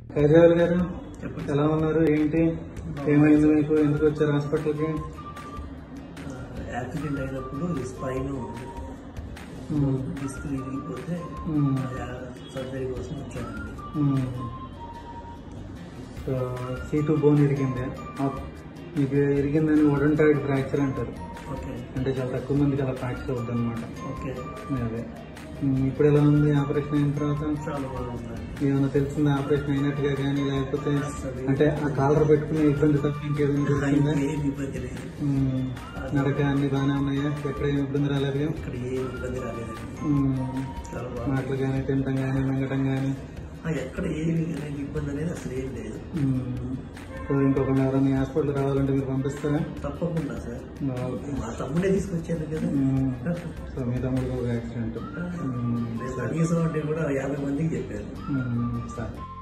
కైజాల్ గారు చెప్పండి ఎలా ఉన్నారు ఏంటి ఏమైంది మీకు ఎందుకు వచ్చారు హాస్పిటల్కి యాక్సిడెంట్ అయినప్పుడు ఈ స్పైన్ ఉమ్, డిస్క్ విరిగిపోతే ఉమ్, సర్జరీ కోసం వచ్చానండి ఉమ్. సో సీటు బోన్ ఇరిగింది ఆ- మీకు ఇరిగిందని ఒడంటాయిడ్ ఫ్రాక్చర్ అంటారు ఓకే అంటే చాలా తక్కువ మందికి అలా ఫ్రాక్చర్ అవుతుంది అనమాట ఓకే అదే ఉమ్, ఇప్పుడు ఎలా ఉంది ఆపరేషన్ అయిన తర్వాత చాలా బాగుందండి ఏమైనా తెలిసిందా ఆపరేషన్ అయినట్టుగా కానీ లేకపోతే అంటే ఆ కాలర్ పెట్టుకునే ఇబ్బంది తప్ప ఇంకేదైనా తెలిసిందా ఏం ఇబ్బంది లేదు ఉమ్, నడక అన్ని బాగానే ఉన్నాయా ఎక్కడ ఏమి ఇబ్బంది రాలేదు ఇక్కడ ఏం ఇబ్బంది రాలేదండి ఉమ్, చాలా బాగుంది మాటలు కానీ తినటం కానీ మింగటం కానీ ఆ, ఎక్కడ ఏమి అనేది ఇబ్బంది అనేది అసలు ఏం లేదు సో ఇంకొకరిని ఎవరైనా హాస్పిటల్ రావాలంటే మీరు పంపిస్తారా తప్పకుండా సార్ ఓకే మా తమ్ముడే తీసుకొచ్చాను కదా ఉమ్, సో మీ తమ్ముడికి ఒక యాక్సిడెంట్ ఉమ్, నేను కనీసం అంటే కూడా యాభై మందికి చెప్పాను ఉమ్, సరే